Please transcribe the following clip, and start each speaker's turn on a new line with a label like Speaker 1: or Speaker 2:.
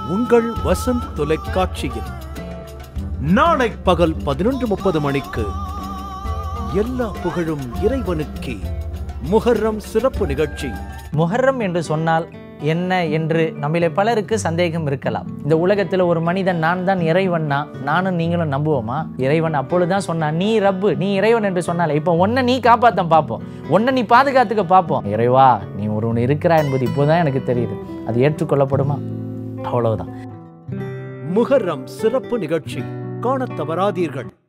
Speaker 1: உங்கள் வசந்த் தொலைக்காட்சியில் நாளை பகல் பதினொன்று முப்பது மணிக்கு எல்லா புகழும் இறைவனுக்கே முஹர்ரம் சிறப்பு நிகழ்ச்சி
Speaker 2: முஹர்ரம் என்று சொன்னால் என்ன என்று நம்மிலே பலருக்கு சந்தேகம் இருக்கலாம் இந்த உலகத்தில் ஒரு மனிதன் நான் தான் இறைவன்னா நானும் நீங்களும் நம்புவோமா இறைவன் அப்பொழுதுதான் சொன்னான் நீ ரப்பு நீ இறைவன் என்று சொன்னால இப்போ ஒன்றை நீ காப்பாற்ற பார்ப்போம் ஒன்றை நீ பாதுகாத்துக்க பார்ப்போம் இறைவா நீ ஒருவன் இருக்கிறா என்பது இப்போதான் எனக்கு தெரியுது அது ஏற்றுக்கொள்ளப்படுமா அவ்வளவுதான்
Speaker 1: முஹர்ரம் சிறப்பு நிகழ்ச்சி காணத் தவறாதீர்கள்